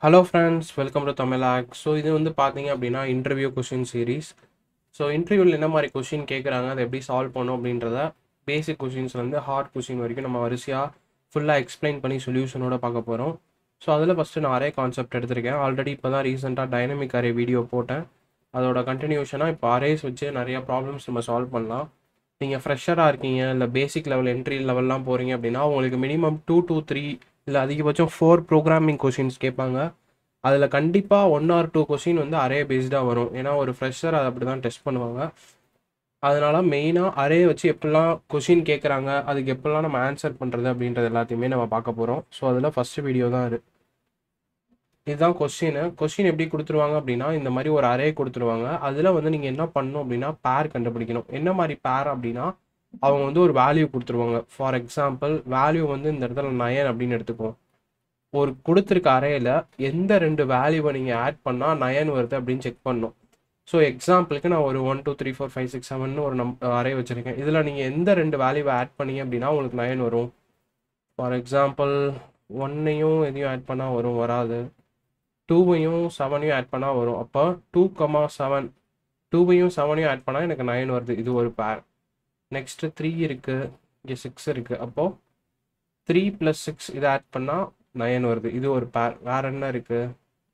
hello friends welcome to தமிழாக் so இது வந்து பார்த்தீங்க அப்படின்னா இன்டர்வியூ கொஷின் சீரீஸ் ஸோ இன்டர்வியூவில் என்ன மாதிரி கொஷின் கேட்குறாங்க அதை எப்படி சால்வ் பண்ணும் அப்படின்றத பேசிக் கொஷின்ஸ்லேருந்து ஹார்ட் கொஷின் வரைக்கும் நம்ம வரிசையாக ஃபுல்லாக எக்ஸ்பிளைன் பண்ணி சொல்யூஷனோட பார்க்க போகிறோம் ஸோ அதில் ஃபஸ்ட்டு நான் அரே கான்செப்ட் எடுத்திருக்கேன் ஆல்ரெடி இப்போ தான் ரீசெண்டாக டைனமிக் அரே வீடியோ போட்டேன் அதோட கண்டினியூஷனாக இப்போ அரேஸ் வச்சு நிறைய ப்ராப்ளம்ஸ் நம்ம சால்வ் பண்ணலாம் நீங்கள் ஃப்ரெஷராக இருக்கீங்க இல்லை பேசிக் லெவல் என்ட்ரி லெவல்லாம் போகிறீங்க அப்படின்னா உங்களுக்கு மினிமம் டூ டூ த்ரீ இல்லை அதிகபட்சம் ஃபோர் ப்ரோக்ராமிங் கொஷின்ஸ் கேட்பாங்க அதில் கண்டிப்பாக ஒன் ஆர் டூ கொஷின் வந்து அரே பேஸ்டாக வரும் ஏன்னா ஒரு ஃப்ரெஷர் அதை அப்படி தான் டெஸ்ட் பண்ணுவாங்க அதனால மெயினாக அரே வச்சு எப்படிலாம் கொஷின் கேட்குறாங்க அதுக்கு எப்படிலாம் நம்ம ஆன்சர் பண்ணுறது அப்படின்றது எல்லாத்தையுமே நம்ம பார்க்க போகிறோம் ஸோ அதில் ஃபஸ்ட்டு வீடியோ தான் இது இதுதான் கொஸ்டின் கொஸ்டின் எப்படி கொடுத்துருவாங்க அப்படின்னா இந்த மாதிரி ஒரு அரே கொடுத்துருவாங்க அதில் வந்து நீங்கள் என்ன பண்ணணும் அப்படின்னா பேர் கண்டுபிடிக்கணும் என்ன மாதிரி பேர் அப்படின்னா அவங்க வந்து ஒரு வேல்யூ கொடுத்துருவாங்க ஃபார் எக்ஸாம்பிள் வேல்யூ வந்து இந்த இடத்துல நயன் அப்படின்னு எடுத்துக்குவோம் ஒரு கொடுத்துருக்க அறையில் எந்த ரெண்டு வேல்யூவை நீங்கள் ஆட் பண்ணால் நயன் வருது அப்படின்னு செக் பண்ணணும் ஸோ எக்ஸாம்பிளுக்கு நான் ஒரு one two three four five six seven ஒரு நம் அரே வச்சுருக்கேன் இதில் நீங்கள் எந்த ரெண்டு வேல்யூவை ஆட் பண்ணீங்க அப்படின்னா உங்களுக்கு நயன் வரும் ஃபார் எக்ஸாம்பிள் ஒன்னையும் எதையும் ஆட் பண்ணால் வரும் வராது டூவையும் செவனையும் ஆட் பண்ணால் வரும் அப்போ டூ கமா செவன் டூவையும் செவனையும் ஆட் பண்ணால் எனக்கு நைன் வருது இது ஒரு பேர் நெக்ஸ்ட்டு த்ரீ இருக்குது இங்கே சிக்ஸ் இருக்குது அப்போது த்ரீ ப்ளஸ் சிக்ஸ் இதை ஆட் பண்ணால் நயன் வருது இது ஒரு பேர் வேறு என்ன இருக்குது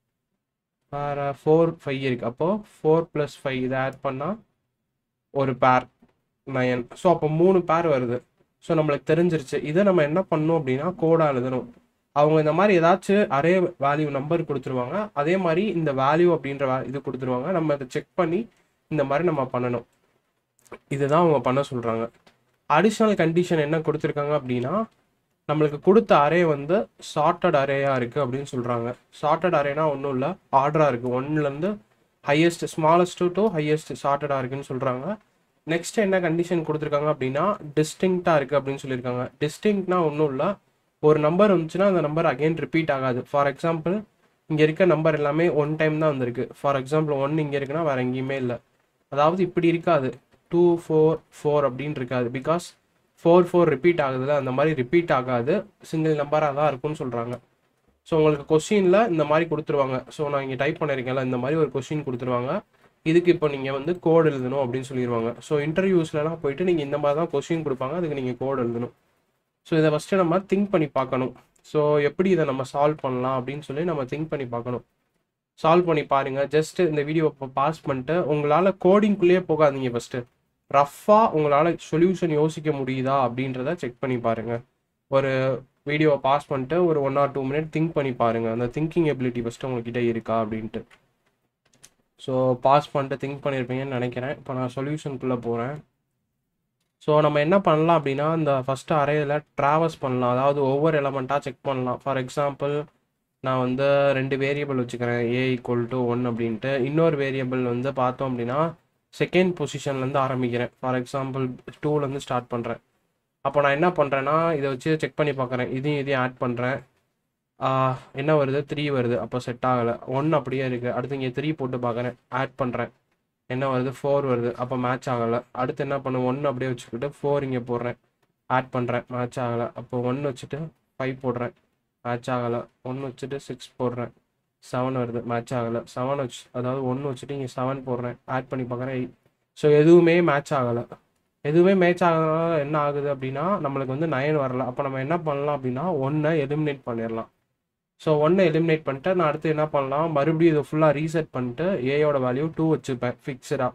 வேறு ஃபோர் ஃபைவ் இருக்குது அப்போது ஃபோர் ப்ளஸ் ஃபைவ் இதை ஆட் பண்ணால் ஒரு பேர் நயன் ஸோ அப்போ மூணு பேர் வருது ஸோ நம்மளுக்கு தெரிஞ்சிருச்சு இதை நம்ம என்ன பண்ணணும் அப்படின்னா கோடாக எழுதணும் அவங்க இந்த மாதிரி ஏதாச்சும் அரே வேல்யூ நம்பர் கொடுத்துருவாங்க அதே மாதிரி இந்த வேல்யூ அப்படின்ற வே- இது கொடுத்துருவாங்க நம்ம அதை செக் பண்ணி இந்த மாதிரி நம்ம பண்ணணும் இதுதான் அவங்க பண்ண சொல்கிறாங்க அடிஷ்னல் கண்டிஷன் என்ன கொடுத்துருக்காங்க அப்படின்னா நம்மளுக்கு கொடுத்த அரே வந்து சார்ட்டட் அரேயாக இருக்குது அப்படின்னு சொல்கிறாங்க சார்ட்டட் அரேனா ஒன்றும் இல்லை ஆர்டராக இருக்குது ஒன்லேருந்து ஹையஸ்ட் ஸ்மாலஸ்ட் டு ஹையஸ்ட் சார்ட்டடாக இருக்குன்னு சொல்கிறாங்க நெக்ஸ்ட் என்ன கண்டிஷன் கொடுத்துருக்காங்க அப்படின்னா டிஸ்டிங்க்டாக இருக்குது அப்படின்னு சொல்லியிருக்காங்க டிஸ்டிங்க்னா ஒன்றும் இல்லை ஒரு நம்பர் வந்துச்சுன்னா அந்த நம்பர் அகைன் ரிப்பீட் ஆகாது ஃபார் எக்ஸாம்பிள் இங்கே இருக்க நம்பர் எல்லாமே ஒன் டைம் தான் வந்திருக்கு ஃபார் எக்ஸாம்பிள் ஒன் இங்கே இருக்குன்னா வேறு எங்கேயுமே இல்லை அதாவது இப்படி இருக்காது டூ ஃபோர் ஃபோர் அப்படின்னு இருக்காது பிகாஸ் ஃபோர் ஃபோர் ரிப்பீட் ஆகுதுல அந்த மாதிரி ரிப்பீட் ஆகாது சிங்கிள் நம்பராக தான் இருக்கும்னு சொல்கிறாங்க ஸோ உங்களுக்கு கொஸ்டினில் இந்த மாதிரி கொடுத்துருவாங்க ஸோ நான் இங்கே டைப் பண்ணியிருக்கேன்ல இந்த மாதிரி ஒரு கொஸ்டின் கொடுத்துருவாங்க இதுக்கு இப்போ நீங்கள் வந்து கோட் எழுதணும் அப்படின்னு சொல்லிடுவாங்க ஸோ இன்டர்வியூஸ்லலாம் போயிட்டு நீங்கள் இந்த மாதிரி தான் கொஸ்டின் கொடுப்பாங்க அதுக்கு நீங்கள் கோட் எழுதணும் ஸோ இதை ஃபஸ்ட்டு நம்ம திங்க் பண்ணி பார்க்கணும் ஸோ எப்படி இதை நம்ம சால்வ் பண்ணலாம் அப்படின்னு சொல்லி நம்ம திங்க் பண்ணி பார்க்கணும் சால்வ் பண்ணி பாருங்கள் ஜஸ்ட் இந்த வீடியோ இப்போ பாஸ் பண்ணிட்டு உங்களால் கோடிங்குள்ளேயே போகாதீங்க ஃபஸ்ட்டு ரஃப்பாக உங்களால் சொல்யூஷன் யோசிக்க முடியுதா அப்படின்றத செக் பண்ணி பாருங்கள் ஒரு வீடியோவை பாஸ் பண்ணிட்டு ஒரு one or two minute think பண்ணி பாருங்கள் அந்த திங்கிங் எபிலிட்டி ஃபஸ்ட்டு உங்ககிட்ட இருக்கா அப்படின்ட்டு ஸோ பாஸ் பண்ணிட்டு திங்க் பண்ணியிருப்பீங்கன்னு நினைக்கிறேன் இப்போ நான் சொல்யூஷனுக்குள்ளே போகிறேன் ஸோ நம்ம என்ன பண்ணலாம் அப்படின்னா இந்த ஃபஸ்ட்டு அறையில் ட்ராவல்ஸ் பண்ணலாம் அதாவது ஒவ்வொரு எலமெண்ட்டாக செக் பண்ணலாம் ஃபார் எக்ஸாம்பிள் நான் வந்து ரெண்டு வேரியபிள் வச்சுக்கிறேன் ஏ ஈக்குவல் டு ஒன் அப்படின்ட்டு இன்னொரு வேரியபிள் வந்து பார்த்தோம் அப்படின்னா செகண்ட் பொசிஷன்லேருந்து ஆரம்பிக்கிறேன் ஃபார் எக்ஸாம்பிள் டூலேருந்து ஸ்டார்ட் பண்ணுறேன் அப்போ நான் என்ன பண்ணுறேன்னா இதை வச்சு செக் பண்ணி பார்க்குறேன் இதையும் இதையும் ஆட் பண்ணுறேன் என்ன வருது த்ரீ வருது அப்போ செட் ஆகலை ஒன் அப்படியே இருக்குது அடுத்து இங்கே த்ரீ போட்டு பார்க்குறேன் ஆட் பண்ணுறேன் என்ன வருது ஃபோர் வருது அப்போ மேட்ச் ஆகலை அடுத்து என்ன பண்ணு ஒன் அப்படியே வச்சுக்கிட்டு ஃபோர் இங்கே போடுறேன் ஆட் பண்ணுறேன் மேட்ச் ஆகலை அப்போ ஒன் வச்சுட்டு ஃபைவ் போடுறேன் மேட்ச் ஆகலை ஒன் வச்சுட்டு சிக்ஸ் போடுறேன் செவன் வருது மேட்ச் ஆகலை செவன் வச்சு அதாவது ஒன்று வச்சுட்டு இங்கே செவன் போடுறேன் ஆட் பண்ணி பார்க்குறேன் எயிட் ஸோ எதுவுமே மேட்ச் ஆகலை எதுவுமே மேட்ச் ஆகாதனால என்ன ஆகுது அப்படின்னா நம்மளுக்கு வந்து நயன் வரல அப்போ நம்ம என்ன பண்ணலாம் அப்படின்னா ஒன்றை எலிமினேட் பண்ணிடலாம் ஸோ ஒன்றை எலிமினேட் பண்ணிட்டு நான் அடுத்து என்ன பண்ணலாம் மறுபடியும் இதை ஃபுல்லாக ரீசெட் பண்ணிட்டு ஏயோட வேல்யூ டூ வச்சுப்பேன் ஃபிக்ஸடாக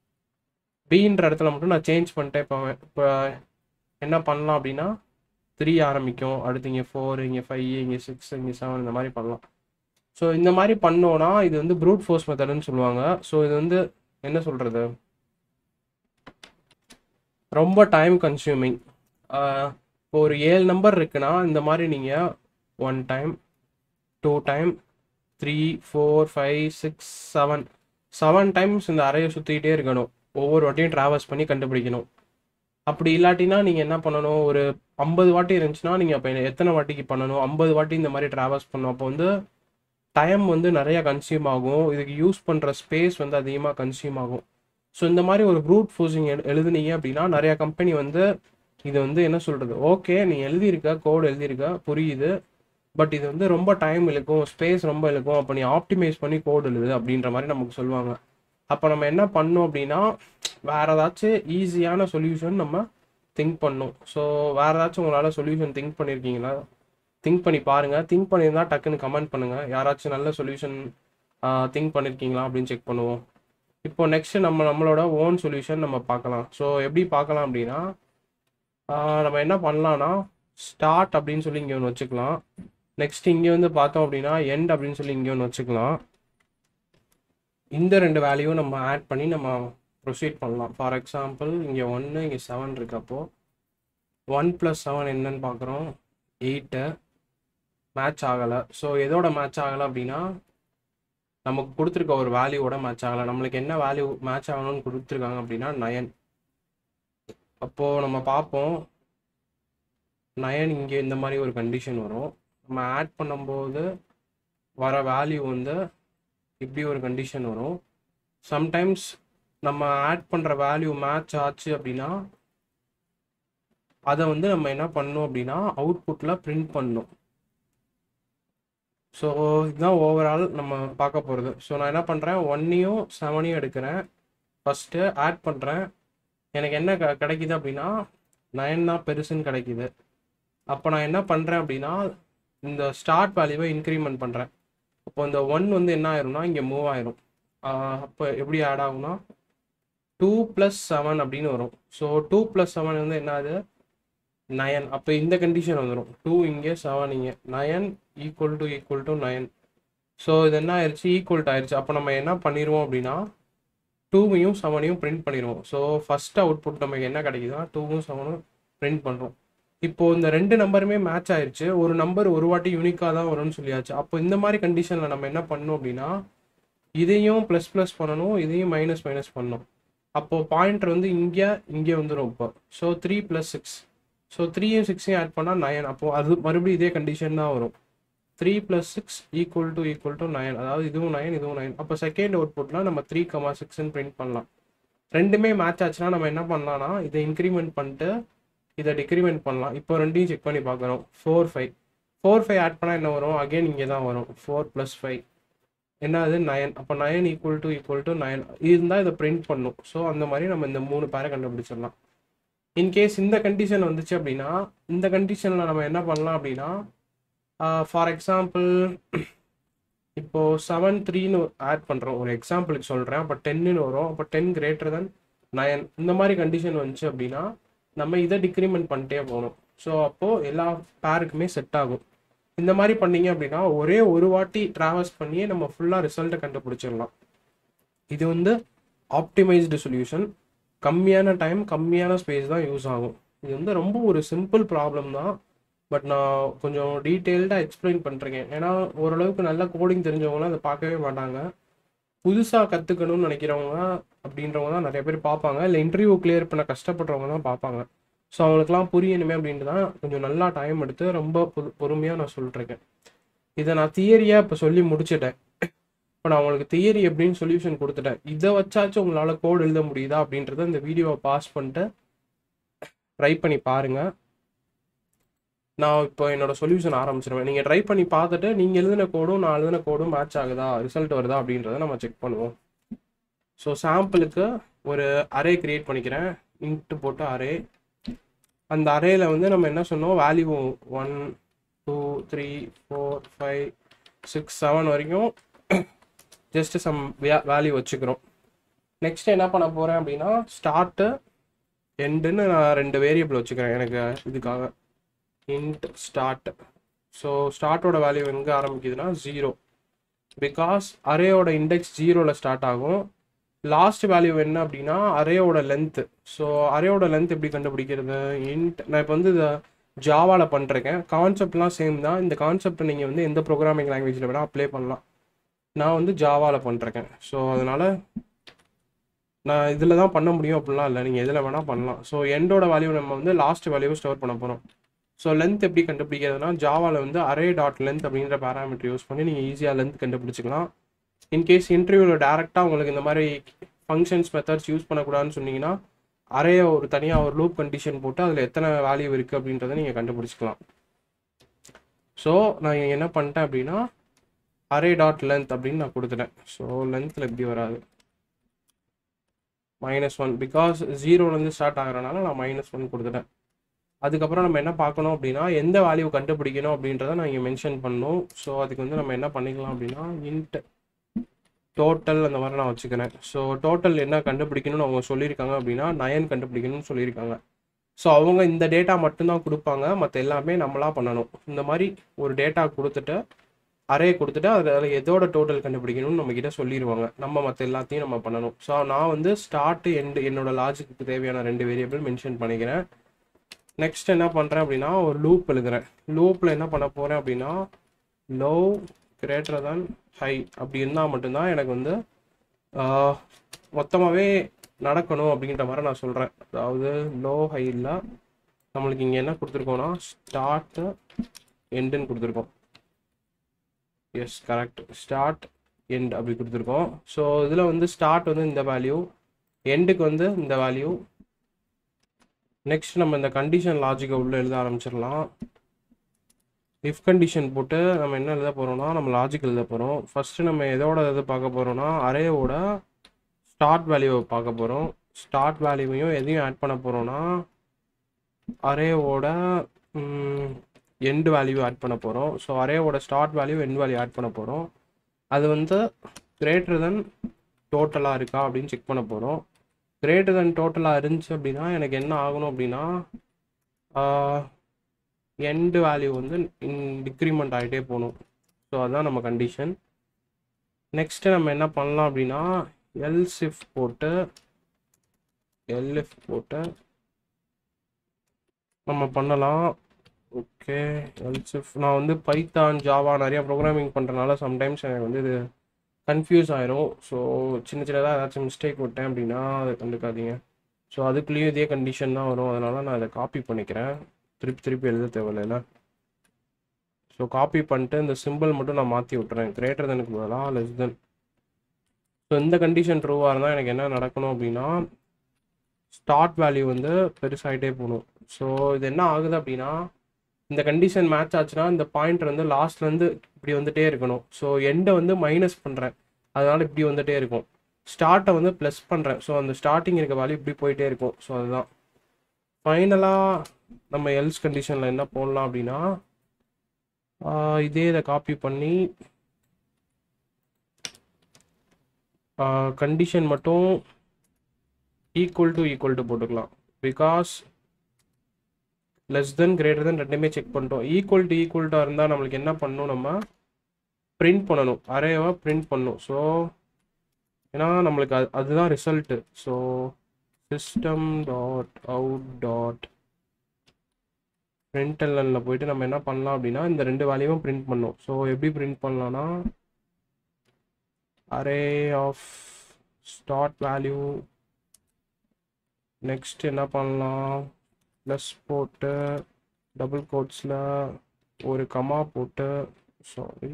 பின்ற இடத்துல மட்டும் நான் சேஞ்ச் பண்ணிட்டேன் இப்போ இப்போ என்ன பண்ணலாம் அப்படின்னா த்ரீ ஆரம்பிக்கும் அடுத்து இங்கே ஃபோர் இங்கே ஃபைவ் இங்கே சிக்ஸ் இங்கே செவன் இந்த மாதிரி பண்ணலாம் ஸோ இந்த மாதிரி பண்ணோன்னா இது வந்து ப்ரூட் ஃபோர்ஸ் மெத்தடுன்னு சொல்லுவாங்க ஸோ இது வந்து என்ன சொல்கிறது ரொம்ப டைம் கன்சியூமிங் இப்போ ஒரு ஏழு நம்பர் இருக்குன்னா இந்த மாதிரி நீங்கள் one time two time three four five six seven seven times இந்த அறையை சுற்றிக்கிட்டே இருக்கணும் ஒவ்வொரு வாட்டியும் ட்ராவல்ஸ் பண்ணி கண்டுபிடிக்கணும் அப்படி இல்லாட்டினா நீங்கள் என்ன பண்ணணும் ஒரு ஐம்பது வாட்டி இருந்துச்சுன்னா நீங்கள் அப்போ எத்தனை வாட்டிக்கு பண்ணணும் ஐம்பது வாட்டி இந்த மாதிரி ட்ராவல்ஸ் பண்ணணும் அப்போ வந்து டைம் வந்து நிறையா கன்சியூம் ஆகும் இதுக்கு யூஸ் பண்ணுற ஸ்பேஸ் வந்து அதிகமாக கன்சியூம் ஆகும் ஸோ இந்த மாதிரி ஒரு ப்ரூட் ஃபோர்ஸிங் எழுதுனீங்க அப்படின்னா நிறையா கம்பெனி வந்து இது வந்து என்ன சொல்கிறது ஓகே நீ எழுதியிருக்க கோடு எழுதியிருக்க புரியுது பட் இது வந்து ரொம்ப டைம் இழுக்கும் ஸ்பேஸ் ரொம்ப இழுக்கும் அப்போ நீ ஆப்டிமைஸ் பண்ணி கோட் எழுது அப்படின்ற மாதிரி நமக்கு சொல்லுவாங்க அப்போ நம்ம என்ன பண்ணோம் அப்படின்னா வேற ஏதாச்சும் ஈஸியான சொல்யூஷன் நம்ம திங்க் பண்ணணும் ஸோ வேற ஏதாச்சும் உங்களால் சொல்யூஷன் திங்க் பண்ணியிருக்கீங்களா திங்க் பண்ணி பாருங்க திங்க் பண்ணியிருந்தா டக்குன்னு கமெண்ட் பண்ணுங்க யாராச்சும் நல்ல சொல்யூஷன் திங்க் பண்ணியிருக்கீங்களா அப்படின்னு செக் பண்ணுவோம் இப்போ நெக்ஸ்ட் நம்ம நம்மளோட ஓன் சொல்யூஷன் நம்ம பார்க்கலாம் ஸோ எப்படி பார்க்கலாம் அப்படின்னா ஆஹ் நம்ம என்ன பண்ணலாம்னா ஸ்டார்ட் அப்படின்னு சொல்லி இங்கே ஒன்று வச்சுக்கலாம் நெக்ஸ்ட் இங்கே வந்து பார்த்தோம் அப்படின்னா எண்ட் அப்படின்னு சொல்லி இங்கே ஒன்று வச்சுக்கலாம் இந்த ரெண்டு வேல்யூவும் நம்ம ஆட் பண்ணி நம்ம ப்ரொசீட் பண்ணலாம் ஃபார் எக்ஸாம்பிள் இங்கே ஒன்று இங்கே செவன் இருக்கப்போ ஒன் ப்ளஸ் செவன் என்னன்னு பார்க்குறோம் எயிட்டு மேட்ச் ஆகலை ஸோ எதோட மேட்ச் ஆகலை அப்படின்னா நமக்கு கொடுத்துருக்க ஒரு வேல்யூவோட மேட்ச் ஆகலை நம்மளுக்கு என்ன வேல்யூ மேட்ச் ஆகணும்னு கொடுத்துருக்காங்க அப்படின்னா நயன் அப்போது நம்ம பார்ப்போம் நயன் இங்கே இந்த மாதிரி ஒரு கண்டிஷன் வரும் நம்ம ஆட் பண்ணும்போது வர வேல்யூ வந்து இப்படி ஒரு கண்டிஷன் வரும் சம்டைம்ஸ் நம்ம ஆட் பண்ணுற வேல்யூ மேட்ச் ஆச்சு அப்படின்னா அதை வந்து நம்ம என்ன பண்ணணும் அப்படின்னா அவுட்புட்டில் பிரிண்ட் பண்ணணும் ஸோ இதுதான் ஓவரால் நம்ம பார்க்க போகிறது ஸோ நான் என்ன பண்ணுறேன் ஒன்னையும் செவனையும் எடுக்கிறேன் ஃபஸ்ட்டு ஆட் பண்ணுறேன் எனக்கு என்ன க கிடைக்குது அப்படின்னா நயன் தான் பெருசுன்னு கிடைக்குது அப்போ நான் என்ன பண்ணுறேன் அப்படின்னா இந்த ஸ்டார்ட் வேல்யூவை இன்க்ரிமெண்ட் பண்ணுறேன் அப்போ இந்த ஒன் வந்து என்ன ஆயிரும்னா இங்கே மூவ் ஆயிரும் அப்போ எப்படி ஆட் ஆகும்னா டூ ப்ளஸ் செவன் அப்படின்னு வரும் ஸோ டூ ப்ளஸ் செவன் வந்து என்னது நயன் அப்போ இந்த கண்டிஷன் வந்துடும் டூ இங்கே செவன் இங்கே nine equal to equal to nine so இது என்ன ஆயிடுச்சு ஈக்குவல் ஆயிடுச்சு அப்போ நம்ம என்ன பண்ணிடுவோம் அப்படின்னா டூவையும் செவனையும் பிரிண்ட் பண்ணிடுவோம் ஸோ ஃபர்ஸ்ட் அவுட்புட் நமக்கு என்ன கிடைக்குதுன்னா டூவும் செவனும் பிரிண்ட் பண்ணுறோம் இப்போ இந்த ரெண்டு நம்பருமே மேட்ச் ஆயிருச்சு ஒரு நம்பர் ஒரு வாட்டி யூனிக்காக தான் வரும்னு சொல்லியாச்சு அப்போ இந்த மாதிரி கண்டிஷனில் நம்ம என்ன பண்ணணும் அப்படின்னா இதையும் ப்ளஸ் ப்ளஸ் பண்ணணும் இதையும் மைனஸ் மைனஸ் பண்ணணும் அப்போது பாயிண்டர் வந்து இங்கே இங்கே வந்துடும் இப்போ so three plus six so த்ரீயும் சிக்ஸையும் ஆட் பண்ணால் நயன் அப்போது அது மறுபடியும் இதே கண்டிஷன் தான் வரும் three plus six equal to equal to nine அதாவது இதுவும் நயன் இதுவும் நயன் அப்போ செகண்ட் அவுட்புட்டில் நம்ம த்ரீ கமா சிக்ஸ்ன்னு பிரிண்ட் பண்ணலாம் ரெண்டுமே மேட்ச் ஆச்சுன்னா நம்ம என்ன பண்ணலாம்னா இதை இன்க்ரிமெண்ட் பண்ணிட்டு இதை டிக்ரிமெண்ட் பண்ணலாம் இப்போ ரெண்டையும் செக் பண்ணி பார்க்குறோம் four five four five add பண்ணால் என்ன வரும் அகைன் இங்கே தான் வரும் ஃபோர் ப்ளஸ் ஃபைவ் என்னது நயன் அப்போ nine equal to equal to nine இருந்தால் இதை பிரிண்ட் பண்ணும் ஸோ அந்த மாதிரி நம்ம இந்த மூணு பேரை கண்டுபிடிச்சிடலாம் இன்கேஸ் இந்த கண்டிஷன் வந்துச்சு அப்படின்னா இந்த கண்டிஷனில் நம்ம என்ன பண்ணலாம் அப்படின்னா ஃபார் எக்ஸாம்பிள் இப்போ செவன் த்ரீன்னு ஆட் பண்ணுறோம் ஒரு எக்ஸாம்பிளுக்கு சொல்கிறேன் அப்போ டென்னு வரும் அப்போ டென் கிரேட்டர் தென் நயன் இந்த மாதிரி கண்டிஷன் வந்துச்சு அப்படின்னா நம்ம இதை டிக்ரிமெண்ட் பண்ணிட்டே போகணும் ஸோ அப்போது எல்லா பேருக்குமே செட் ஆகும் இந்த மாதிரி பண்ணீங்க அப்படின்னா ஒரே ஒரு வாட்டி ட்ராவல்ஸ் பண்ணியே நம்ம ஃபுல்லாக ரிசல்ட்டை கண்டுபிடிச்சிடலாம் இது வந்து ஆப்டிமைஸ்டு சொல்யூஷன் கம்மியான டைம் கம்மியான ஸ்பேஸ் தான் யூஸ் ஆகும் இது வந்து ரொம்ப ஒரு சிம்பிள் ப்ராப்ளம் தான் பட் நான் கொஞ்சம் டீட்டெயில்டாக எக்ஸ்பிளைன் பண்ணுறேன் ஏன்னா ஓரளவுக்கு நல்ல கோடிங் தெரிஞ்சவங்களாம் அதை பார்க்கவே மாட்டாங்க புதுசாக கற்றுக்கணும்னு நினைக்கிறவங்க அப்படின்றவங்க தான் நிறைய பேர் பார்ப்பாங்க இல்லை இன்டர்வியூ கிளியர் பண்ண கஷ்டப்படுறவங்க தான் பார்ப்பாங்க ஸோ அவங்களுக்குலாம் புரியணுமே அப்படின்ட்டு தான் கொஞ்சம் நல்லா டைம் எடுத்து ரொம்ப பொறு பொறுமையாக நான் சொல்லிட்டுருக்கேன் இதை நான் தியரியாக இப்போ சொல்லி முடிச்சிட்டேன் இப்போ நான் உங்களுக்கு தியரி எப்படின்னு சொல்யூஷன் கொடுத்துட்டேன் இதை வச்சாச்சும் உங்களால் கோட் எழுத முடியுதா அப்படின்றத இந்த வீடியோவை பாஸ் பண்ணிட்டு ட்ரை பண்ணி பாருங்கள் நான் இப்போ என்னோட சொல்யூஷன் ஆரம்பிச்சிருவேன் நீங்கள் ட்ரை பண்ணி பார்த்துட்டு நீங்கள் எழுதின கோடும் நான் எழுதின கோடும் மேட்ச் ஆகுதா ரிசல்ட் வருதா அப்படின்றத நம்ம செக் பண்ணுவோம் ஸோ சாம்பிளுக்கு ஒரு அரே கிரியேட் பண்ணிக்கிறேன் இன்ட்டு போட்டு அரே அந்த அரேல வந்து நம்ம என்ன சொன்னோம் value one two three four five six seven வரைக்கும் ஜஸ்ட் சம் வேல்யூ வச்சுக்கிறோம் நெக்ஸ்ட் என்ன பண்ண போகிறேன் அப்படின்னா ஸ்டார்ட்டு எண்டுன்னு நான் ரெண்டு வேரியபிள் வச்சுக்கிறேன் எனக்கு இதுக்காக இன்ட் ஸ்டார்ட் ஸோ ஸ்டார்ட்டோட வேல்யூ எங்கே ஆரம்பிக்குதுன்னா ஜீரோ பிகாஸ் அரேயோட இண்டெக்ஸ் ஜீரோவில் ஸ்டார்ட் ஆகும் லாஸ்ட் வேல்யூ என்ன அப்படின்னா அரேயோட லென்த்து ஸோ அரேயோட லென்த் எப்படி கண்டுபிடிக்கிறது இன்ட் நான் இப்போ வந்து இதை ஜாவாவில் பண்ணிருக்கேன் கான்செப்ட்லாம் சேம் தான் இந்த கான்செப்ட் நீங்கள் வந்து எந்த ப்ரோக்ராமிங் லாங்குவேஜில் வேணால் அப்ளை பண்ணலாம் நான் வந்து ஜாவாவில் பண்ணிருக்கேன் ஸோ அதனால் நான் இதில் தான் பண்ண முடியும் அப்படிலாம் இல்லை நீங்கள் எதில் வேணால் பண்ணலாம் ஸோ எண்டோட வேல்யூ நம்ம வந்து லாஸ்ட் வேல்யூவை ஸ்டோர் பண்ண போகிறோம் ஸோ லென்த் எப்படி கண்டுபிடிக்கிறதுனா ஜாவாவில் வந்து அரே டாட் லென்த் அப்படின்ற பேராமீட்டர் யூஸ் பண்ணி நீங்கள் ஈஸியாக லென்த் கண்டுபிடிச்சிக்கலாம் இன்கேஸ் இன்டர்வியூவில் டேரெக்டாக உங்களுக்கு இந்த மாதிரி ஃபங்க்ஷன்ஸ் மெத்தட்ஸ் யூஸ் பண்ணக்கூடாதுன்னு சொன்னீங்கன்னா அரே ஒரு தனியாக ஒரு லூப் கண்டிஷன் போட்டு அதில் எத்தனை வேல்யூ இருக்குது அப்படின்றத நீங்கள் கண்டுபிடிச்சிக்கலாம் ஸோ நான் இங்க என்ன பண்ணிட்டேன் அப்படின்னா அரே டாட் லென்த் அப்படின்னு நான் கொடுத்துட்டேன் ஸோ லென்த்தில் எப்படி வராது மைனஸ் ஒன் பிகாஸ் ஜீரோலேருந்து ஸ்டார்ட் ஆகிறனால நான் மைனஸ் ஒன் கொடுத்துட்டேன் அதுக்கப்புறம் நம்ம என்ன பார்க்கணும் அப்படின்னா எந்த வேல்யூ கண்டுபிடிக்கணும் அப்படின்றத நான் இங்கே மென்ஷன் பண்ணணும் ஸோ அதுக்கு வந்து நம்ம என்ன பண்ணிக்கலாம் அப்படின்னா இன்ட் டோட்டல் அந்த மாதிரி நான் வச்சுக்கிறேன் ஸோ டோட்டல் என்ன கண்டுபிடிக்கணும்னு அவங்க சொல்லியிருக்காங்க அப்படின்னா நயன் கண்டுபிடிக்கணும்னு சொல்லியிருக்காங்க ஸோ அவங்க இந்த டேட்டா மட்டும்தான் கொடுப்பாங்க மற்ற எல்லாமே நம்மளா பண்ணணும் இந்த மாதிரி ஒரு டேட்டா கொடுத்துட்டு அரே கொடுத்துட்டு அதில் எதோட டோட்டல் கண்டுபிடிக்கணும்னு நம்ம கிட்ட சொல்லிடுவாங்க நம்ம மற்ற எல்லாத்தையும் நம்ம பண்ணணும் ஸோ நான் வந்து ஸ்டார்ட் எண்டு என்னோட லாஜிக்கு தேவையான ரெண்டு வேரியபிள் மென்ஷன் பண்ணிக்கிறேன் நெக்ஸ்ட் என்ன பண்ணுறேன் அப்படின்னா ஒரு லூப் எழுதுறேன் லூப்பில் என்ன பண்ண போகிறேன் அப்படின்னா லோ கிரேட்டர் than ஹை அப்படி இருந்தால் மட்டும்தான் எனக்கு வந்து மொத்தமாகவே நடக்கணும் அப்படின்ற மாதிரி நான் சொல்கிறேன் அதாவது லோ ஹை இல்லை நம்மளுக்கு இங்கே என்ன கொடுத்துருக்கோம்னா ஸ்டார்ட் எண்டுன்னு கொடுத்துருக்கோம் எஸ் கரெக்ட் ஸ்டார்ட் எண்ட் அப்படி கொடுத்துருக்கோம் ஸோ இதில் வந்து ஸ்டார்ட் வந்து இந்த வேல்யூ எண்டுக்கு வந்து இந்த வேல்யூ நெக்ஸ்ட் நம்ம இந்த கண்டிஷன் லாஜிக்கை உள்ள எழுத ஆரம்பிச்சிடலாம் இஃப் கண்டிஷன் போட்டு நம்ம என்ன எழுத போகிறோம்னா நம்ம லாஜிக் எழுத போகிறோம் ஃபஸ்ட்டு நம்ம எதோட இது பார்க்க போகிறோம்னா அரேவோட ஸ்டார்ட் வேல்யூவை பார்க்க போகிறோம் ஸ்டார்ட் வேல்யூவையும் எதையும் ஆட் பண்ண போகிறோம்னா அரேவோட எண்ட் வேல்யூ ஆட் பண்ண போகிறோம் ஸோ அரேவோட start value end value add பண்ண போகிறோம் அது வந்து கிரேட்டர் தென் டோட்டலாக இருக்கா அப்படின்னு செக் பண்ண போகிறோம் கிரேட்டர் தென் டோட்டலாக இருந்துச்சு அப்படின்னா எனக்கு என்ன ஆகணும் அப்படின்னா எண்டு வேல்யூ வந்து டிக்ரிமெண்ட் ஆகிட்டே போகணும் ஸோ அதுதான் நம்ம கண்டிஷன் நெக்ஸ்ட்டு நம்ம என்ன பண்ணலாம் அப்படின்னா எல்சிஃப் போட்டு எல்எஃப் போட்டு நம்ம பண்ணலாம் ஓகே எல்சிஃப் நான் வந்து பைத்தான் ஜாவா நிறைய ப்ரோக்ராமிங் பண்ணுறனால சம்டைம்ஸ் எனக்கு வந்து இது கன்ஃபியூஸ் ஆயிரும் ஸோ சின்ன சின்னதாக ஏதாச்சும் மிஸ்டேக் விட்டேன் அப்படின்னா அதை கண்டுக்காதீங்க ஸோ அதுக்குள்ளேயும் இதே கண்டிஷன் தான் வரும் அதனால நான் அதை காப்பி பண்ணிக்கிறேன் திருப்பி திருப்பி எழுத தேவையில்ல ஸோ காப்பி பண்ணிட்டு இந்த சிம்பிள் மட்டும் நான் மாற்றி விட்டுறேன் கிரேட்டர் தனுக்கு பதிலாக லெஸ் தென் ஸோ இந்த கண்டிஷன் ட்ரூவாக இருந்தால் எனக்கு என்ன நடக்கணும் அப்படின்னா ஸ்டார்ட் வேல்யூ வந்து பெருசாகிட்டே போகணும் ஸோ இது என்ன ஆகுது அப்படின்னா இந்த கண்டிஷன் மேட்ச் ஆச்சுன்னா இந்த பாயிண்ட் வந்து லாஸ்ட்லேருந்து இப்படி வந்துட்டே இருக்கணும் ஸோ எண்டை வந்து மைனஸ் பண்ணுறேன் அதனால இப்படி வந்துட்டே இருக்கும் ஸ்டார்ட்டை வந்து ப்ளஸ் பண்ணுறேன் ஸோ அந்த ஸ்டார்டிங் இருக்க வேல்யூ இப்படி போயிட்டே இருக்கும் ஸோ அதுதான் ஃபைனலாக நம்ம எல்ஸ் கண்டிஷனில் என்ன போடலாம் அப்படின்னா ஆஹ் இதே இதை காப்பி பண்ணி கண்டிஷன் மட்டும் ஈக்குவல் டு ஈக்குவல் டு போட்டுக்கலாம் because less than greater than ரெண்டுமே செக் பண்ணிட்டோம் ஈக்குவல் டு ஈக்குவல்ட்டாக இருந்தால் நம்மளுக்கு என்ன பண்ணணும் நம்ம பிரிண்ட் பண்ணணும் அரேவை பிரிண்ட் பண்ணணும் ஸோ ஏன்னா நம்மளுக்கு அது அதுதான் result so system dot out dot பிரிண்டல்ல போயிட்டு நம்ம என்ன பண்ணலாம் அப்படின்னா இந்த ரெண்டு வேல்யூவும் பிரிண்ட் பண்ணோம் ஸோ எப்படி பிரிண்ட் பண்ணலாம்னா array of start value next என்ன பண்ணலாம் ப்ளஸ் போட்டு டபுள் கோட்ஸில் ஒரு கமா போட்டு சாரி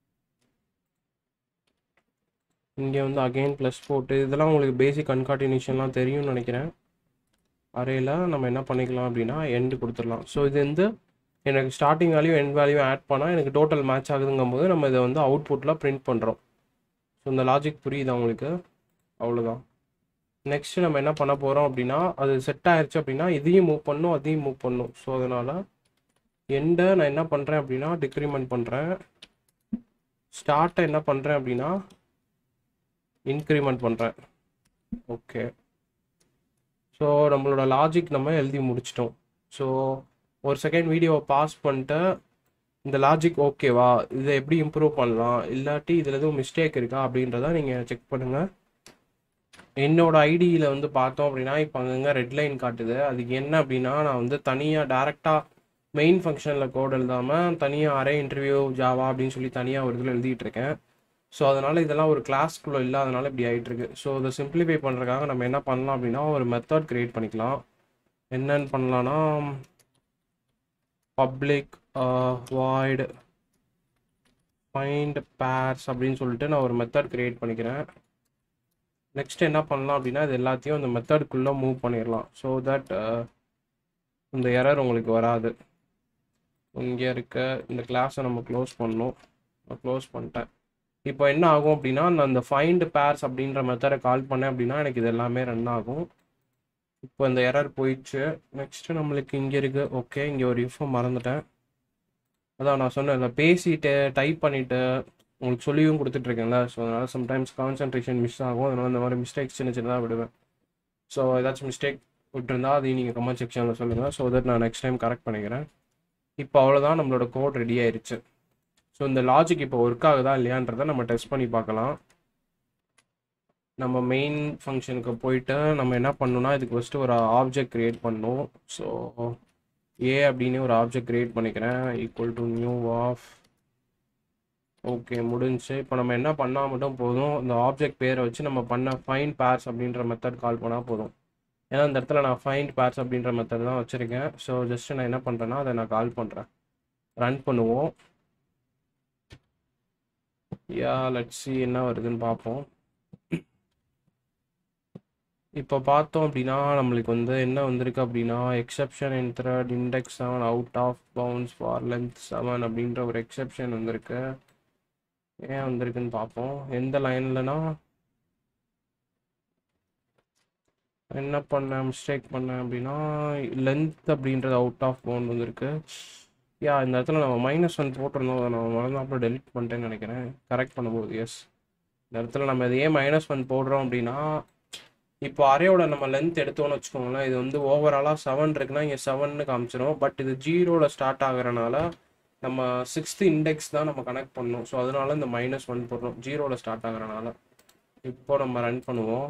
இங்கே வந்து அகைன் ப்ளஸ் போட்டு இதெல்லாம் உங்களுக்கு பேசிக் கன்கார்டினேஷன்லாம் தெரியும்னு நினைக்கிறேன் அரேல நம்ம என்ன பண்ணிக்கலாம் அப்படின்னா எண்டு கொடுத்துடலாம் ஸோ இது வந்து எனக்கு starting value end value add பண்ணால் எனக்கு டோட்டல் மேட்ச் ஆகுதுங்கும் போது நம்ம இதை வந்து அவுட்புட்டில் பிரிண்ட் பண்ணுறோம் ஸோ இந்த லாஜிக் புரியுதா உங்களுக்கு அவ்வளோதான் நெக்ஸ்ட் நம்ம என்ன பண்ண போகிறோம் அப்படின்னா அது செட் ஆயிருச்சு அப்படின்னா இதையும் மூவ் பண்ணும் அதையும் மூவ் பண்ணும் ஸோ அதனால் எண்டை நான் என்ன பண்ணுறேன் அப்படின்னா டிக்ரிமெண்ட் பண்ணுறேன் ஸ்டார்ட்டை என்ன பண்ணுறேன் அப்படின்னா இன்க்ரிமெண்ட் பண்ணுறேன் ஓகே ஸோ நம்மளோட லாஜிக் நம்ம எழுதி முடிச்சிட்டோம் ஸோ ஒரு செகண்ட் வீடியோவை பாஸ் பண்ணிட்டு இந்த லாஜிக் ஓகேவா இதை எப்படி இம்ப்ரூவ் பண்ணலாம் இல்லாட்டி இதில் எதுவும் மிஸ்டேக் இருக்கா அப்படின்றத நீங்கள் செக் பண்ணுங்கள் என்னோட ஐடியில் வந்து பார்த்தோம் அப்படின்னா இப்போ அங்கங்கே ரெட் லைன் காட்டுது அதுக்கு என்ன அப்படின்னா நான் வந்து தனியாக டேரெக்டாக மெயின் ஃபங்க்ஷனில் கோட் எழுதாமல் தனியாக அரே இன்டர்வியூ ஜாவா அப்படின்னு சொல்லி தனியாக ஒரு இதில் எழுதிட்டு இருக்கேன் ஸோ அதனால் இதெல்லாம் ஒரு கிளாஸ்க்குள்ளே இல்லாதனால இப்படி ஆகிட்டு இருக்கு ஸோ இதை சிம்பிளிஃபை பண்ணுறதுக்காக நம்ம என்ன பண்ணலாம் அப்படின்னா ஒரு மெத்தட் கிரியேட் பண்ணிக்கலாம் என்னன்னு பண்ணலான்னா பப்ளிக் வாய்டு ஃபைண்ட் பேர்ஸ் அப்படின்னு சொல்லிட்டு நான் ஒரு மெத்தட் கிரியேட் பண்ணிக்கிறேன் நெக்ஸ்ட் என்ன பண்ணலாம் அப்படின்னா இது எல்லாத்தையும் அந்த மெத்தடுக்குள்ளே மூவ் பண்ணிடலாம் ஸோ தட் இந்த எரர் உங்களுக்கு வராது இங்கே இருக்க இந்த கிளாஸை நம்ம க்ளோஸ் பண்ணணும் க்ளோஸ் பண்ணிட்டேன் இப்போ என்ன ஆகும் அப்படின்னா நான் அந்த ஃபைண்ட் பேர்ஸ் அப்படின்ற மெத்தடை கால் பண்ணேன் அப்படின்னா எனக்கு இது எல்லாமே ரன் ஆகும் இப்போ இந்த எரர் போயிடுச்சு நெக்ஸ்ட்டு நம்மளுக்கு இங்கே இருக்குது ஓகே இங்கே ஒரு இன்ஃபோ மறந்துட்டேன் அதான் நான் சொன்னேன் இந்த பேசிட்டு டைப் பண்ணிவிட்டு உங்களுக்கு சொல்லியும் கொடுத்துட்ருக்கேன்ல ஸோ அதனால் சம்டைம்ஸ் கான்சன்ட்ரேஷன் மிஸ் ஆகும் அதனால் இந்த மாதிரி மிஸ்டேக்ஸ் சின்ன சின்னதாக விடுவேன் ஸோ ஏதாச்சும் மிஸ்டேக் விட்டுருந்தா அதையும் நீங்கள் கமெண்ட் செக்ஷனில் சொல்லுங்கள் ஸோ தட் நான் நெக்ஸ்ட் டைம் கரெக்ட் பண்ணிக்கிறேன் இப்போ அவ்வளோதான் நம்மளோட கோட் ரெடி ஆயிருச்சு ஸோ இந்த லாஜிக் இப்போ ஒர்க் ஆகுதா இல்லையான்றதை நம்ம டெஸ்ட் பண்ணி பார்க்கலாம் நம்ம மெயின் ஃபங்க்ஷனுக்கு போயிட்டு நம்ம என்ன பண்ணணும்னா இதுக்கு ஃபஸ்ட்டு ஒரு ஆப்ஜெக்ட் க்ரியேட் பண்ணணும் ஸோ ஏ அப்படின்னு ஒரு ஆப்ஜெக்ட் க்ரியேட் பண்ணிக்கிறேன் equal to new of okay முடிஞ்சு இப்போ நம்ம என்ன பண்ணால் மட்டும் போதும் இந்த ஆப்ஜெக்ட் பேரை வச்சு நம்ம பண்ண ஃபைன் பேர்ஸ் அப்படின்ற மெத்தட் கால் பண்ணால் போதும் ஏன்னா இந்த இடத்துல நான் ஃபைண்ட் பேர்ஸ் அப்படின்ற மெத்தட் தான் வச்சுருக்கேன் ஸோ ஜஸ்ட் நான் என்ன பண்ணுறேன்னா அதை நான் கால் பண்ணுறேன் ரன் பண்ணுவோம் யா லட்சி என்ன வருதுன்னு பார்ப்போம் இப்போ பார்த்தோம் அப்படின்னா நம்மளுக்கு வந்து என்ன வந்திருக்கு அப்படின்னா exception in thread index seven out of bounds for length seven அப்படின்ற ஒரு எக்ஸப்ஷன் வந்திருக்கு ஏன் வந்திருக்குன்னு பார்ப்போம் எந்த லைன்லனா என்ன பண்ணேன் மிஸ்டேக் பண்ணேன் அப்படின்னா லென்த் அப்படின்றது அவுட் ஆஃப் பவுண்ட் வந்திருக்கு யா இந்த இடத்துல நம்ம மைனஸ் ஒன் போட்டிருந்தோம் அதை நம்ம மறந்தாப்புல டெலிட் பண்ணிட்டேன்னு நினைக்கிறேன் கரெக்ட் பண்ணும்போது எஸ் இந்த இடத்துல நம்ம இது ஏன் மைனஸ் ஒன் போடுறோம் அப்படின்னா இப்போ அரேயோட நம்ம லென்த் எடுத்தோம்னு வச்சுக்கோங்களேன் இது வந்து ஓவராலாக செவன் இருக்குன்னா இங்கே செவன்னு காமிச்சிடும் பட் இது ஜீரோவில் ஸ்டார்ட் ஆகுறனால நம்ம சிக்ஸ்த் இண்டெக்ஸ் தான் நம்ம கனெக்ட் பண்ணணும் ஸோ அதனால இந்த மைனஸ் ஒன் போடுறோம் ஜீரோவில் ஸ்டார்ட் ஆகுறனால இப்போ நம்ம ரன் பண்ணுவோம்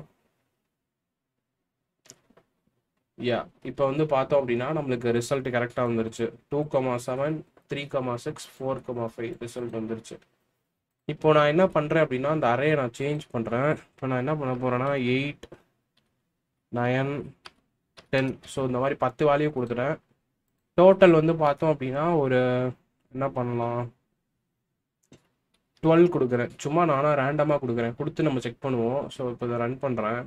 யா இப்போ வந்து பார்த்தோம் அப்படின்னா நம்மளுக்கு ரிசல்ட் கரெக்டாக வந்துருச்சு two comma seven three comma six four comma five result வந்துருச்சு இப்போ நான் என்ன பண்ணுறேன் அப்படின்னா அந்த அறையை நான் சேஞ்ச் பண்ணுறேன் இப்போ நான் என்ன பண்ண போகிறேன்னா எயிட் நயன் டென் ஸோ இந்த மாதிரி பத்து வேல்யூ கொடுத்துட்டேன் டோட்டல் வந்து பார்த்தோம் அப்படின்னா ஒரு என்ன பண்ணலாம் டுவெல் கொடுக்குறேன் சும்மா நானாக ரேண்டமாக கொடுக்குறேன் கொடுத்து நம்ம செக் பண்ணுவோம் ஸோ இப்போ இதை ரன் பண்ணுறேன்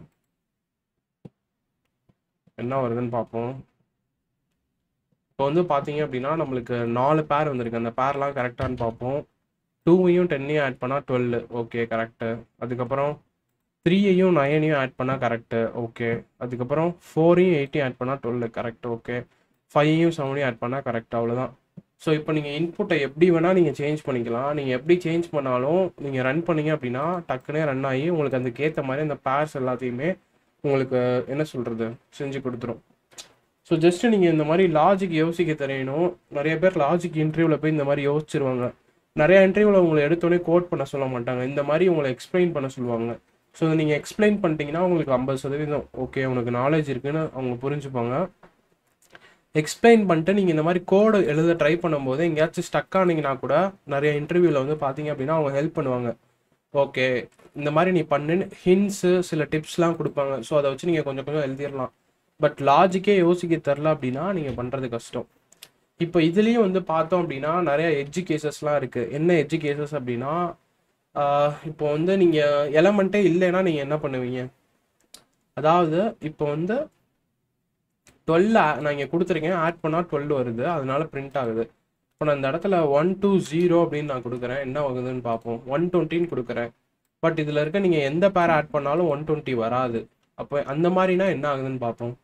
என்ன வருதுன்னு பார்ப்போம் இப்போ வந்து பார்த்தீங்க அப்படின்னா நம்மளுக்கு நாலு பேர் வந்திருக்கு அந்த பேர்லாம் கரெக்டானு பார்ப்போம் டூவையும் டென்னையும் ஆட் பண்ணால் டுவெல் ஓகே கரெக்டு அதுக்கப்புறம் த்ரீயையும் நைனையும் ஆட் பண்ணால் கரெக்டு ஓகே அதுக்கப்புறம் ஃபோரையும் எயிட்டையும் ஆட் பண்ணால் டுவெல் கரெக்ட் ஓகே ஃபைவையும் செவனையும் ஆட் பண்ணால் கரெக்ட் அவ்வளோதான் ஸோ இப்போ நீங்கள் இன்புட்டை எப்படி வேணால் நீங்கள் சேஞ்ச் பண்ணிக்கலாம் நீங்கள் எப்படி சேஞ்ச் பண்ணாலும் நீங்கள் ரன் பண்ணீங்க அப்படின்னா டக்குனே ரன் ஆகி உங்களுக்கு அதுக்கேற்ற மாதிரி அந்த பேர்ஸ் எல்லாத்தையுமே உங்களுக்கு என்ன சொல்கிறது செஞ்சு கொடுத்துரும் ஸோ ஜஸ்ட் நீங்கள் இந்த மாதிரி லாஜிக் யோசிக்க தெரியணும் நிறைய பேர் லாஜிக் இன்டர்வியூவில் போய் இந்த மாதிரி யோசிச்சிருவாங்க நிறைய இன்டர்வியூவில் உங்களை எடுத்தோடனே கோட் பண்ண சொல்ல மாட்டாங்க இந்த மாதிரி உங்களை எக்ஸ்பிளைன் பண்ண சொல்லுவாங்க ஸோ இதை நீங்கள் எக்ஸ்பிளைன் பண்ணிட்டீங்கன்னா உங்களுக்கு ஐம்பது சதவீதம் ஓகே உனக்கு நாலேஜ் இருக்குன்னு அவங்க புரிஞ்சுப்பாங்க எக்ஸ்பிளைன் பண்ணிட்டு நீங்கள் இந்த மாதிரி கோடு எழுத ட்ரை பண்ணும்போது எங்கேயாச்சும் ஸ்டக் ஆனீங்கன்னா கூட நிறைய இன்டர்வியூவில் வந்து பார்த்தீங்க அப்படின்னா அவங்க ஹெல்ப் பண்ணுவாங்க ஓகே இந்த மாதிரி நீ பண்ணுன்னு ஹின்ஸு சில டிப்ஸ்லாம் கொடுப்பாங்க ஸோ அதை வச்சு நீங்கள் கொஞ்சம் கொஞ்சம் எழுதிடலாம் பட் லாஜிக்கே யோசிக்க தெரில அப்படின்னா நீங்கள் பண்ணுறது கஷ்டம் இப்போ இதுலேயும் வந்து பார்த்தோம் அப்படின்னா நிறைய எட்ஜு கேசஸ்லாம் இருக்குது என்ன எட்ஜு கேசஸ் அப்படின்னா இப்போ வந்து நீங்கள் எலமெண்ட்டே இல்லைன்னா நீங்கள் என்ன பண்ணுவீங்க அதாவது இப்போ வந்து டுவெல் நான் இங்கே கொடுத்துருக்கேன் ஆட் பண்ணால் டுவெல் வருது அதனால பிரிண்ட் ஆகுது இப்போ நான் இந்த இடத்துல ஒன் டூ ஜீரோ அப்படின்னு நான் கொடுக்குறேன் என்ன ஆகுதுன்னு பார்ப்போம் ஒன் டுவெண்ட்டின்னு கொடுக்குறேன் பட் இதில் இருக்க நீங்கள் எந்த பேர் ஆட் பண்ணாலும் ஒன் டுவெண்ட்டி வராது அப்போ அந்த மாதிரினா என்ன ஆகுதுன்னு பார்ப்போம்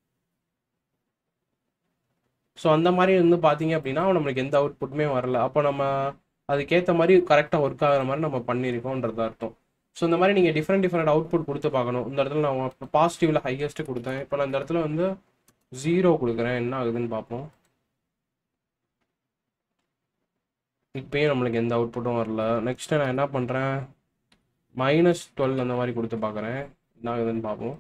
ஸோ அந்த மாதிரி வந்து பார்த்தீங்க அப்படின்னா நம்மளுக்கு எந்த அவுட்புட்டுமே வரல அப்போ நம்ம அதுக்கேற்ற மாதிரி கரெக்டாக ஒர்க் ஆகிற மாதிரி நம்ம பண்ணியிருக்கோன்றது அர்த்தம் ஸோ இந்த மாதிரி நீங்கள் டிஃப்ரெண்ட் டிஃப்ரெண்ட் அவுட்புட் கொடுத்து பார்க்கணும் இந்த இடத்துல நான் பாசிட்டிவில் ஹையஸ்ட்டு கொடுத்தேன் இப்போ நான் இந்த இடத்துல வந்து ஜீரோ கொடுக்குறேன் என்ன ஆகுதுன்னு பார்ப்போம் இப்பயும் நம்மளுக்கு எந்த அவுட்புட்டும் வரல நெக்ஸ்ட்டு நான் என்ன பண்ணுறேன் மைனஸ் டுவெல் அந்த மாதிரி கொடுத்து பார்க்குறேன் என்ன ஆகுதுன்னு பார்ப்போம்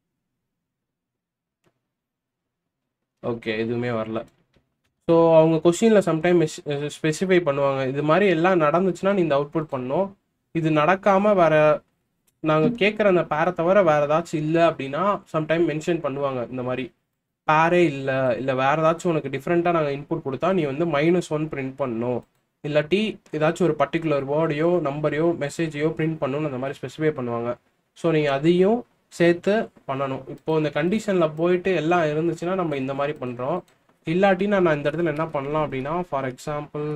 ஓகே எதுவுமே வரல ஸோ அவங்க கொஷினில் சம்டைம் ஸ்பெசிஃபை பண்ணுவாங்க இது மாதிரி எல்லாம் நடந்துச்சுன்னா நீ இந்த அவுட்புட் பண்ணணும் இது நடக்காமல் வேற நாங்கள் கேட்குற அந்த பேரை தவிர வேற ஏதாச்சும் இல்லை அப்படின்னா சம்டைம் மென்ஷன் பண்ணுவாங்க இந்த மாதிரி பேரே இல்லை இல்லை வேற ஏதாச்சும் உனக்கு டிஃப்ரெண்ட்டாக நாங்கள் இன்புட் கொடுத்தா நீ வந்து மைனஸ் ஒன் பிரிண்ட் பண்ணணும் இல்லாட்டி ஏதாச்சும் ஒரு பர்டிகுலர் வேர்டையோ நம்பரையோ மெசேஜையோ பிரிண்ட் பண்ணணும்னு அந்த மாதிரி ஸ்பெசிஃபை பண்ணுவாங்க ஸோ நீங்கள் அதையும் சேர்த்து பண்ணணும் இப்போ இந்த கண்டிஷனில் போயிட்டு எல்லாம் இருந்துச்சுன்னா நம்ம இந்த மாதிரி பண்ணுறோம் இல்லாட்டி நான் நான் இந்த இடத்துல என்ன பண்ணலாம் அப்படின்னா for example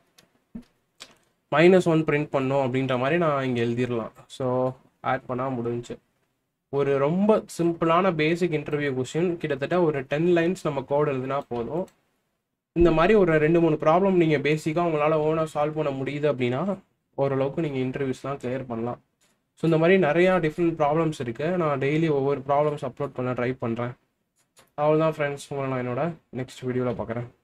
minus one print பண்ணும் அப்படின்ற மாதிரி நான் இங்கே எழுதிடலாம் ஸோ ஆட் பண்ணால் முடிஞ்சு ஒரு ரொம்ப சிம்பிளான பேசிக் இன்டர்வியூ கொஷின் கிட்டத்தட்ட ஒரு டென் லைன்ஸ் நம்ம கோட் எழுதினா போதும் இந்த மாதிரி ஒரு ரெண்டு மூணு ப்ராப்ளம் நீங்கள் பேசிக்காக உங்களால் ஓனாக சால்வ் பண்ண முடியுது அப்படின்னா ஓரளவுக்கு நீங்கள் இன்டர்வியூஸ்லாம் கிளியர் பண்ணலாம் ஸோ இந்த மாதிரி நிறையா டிஃப்ரெண்ட் ப்ராப்ளம்ஸ் இருக்குது நான் டெய்லி ஒவ்வொரு ப்ராப்ளம்ஸ் அப்லோட் பண்ண ட்ரை பண்ணுறேன் அவ்வளோதான் ஃப்ரெண்ட்ஸ் உங்களை நான் என்னோட நெக்ஸ்ட் வீடியோவில் பார்க்குறேன்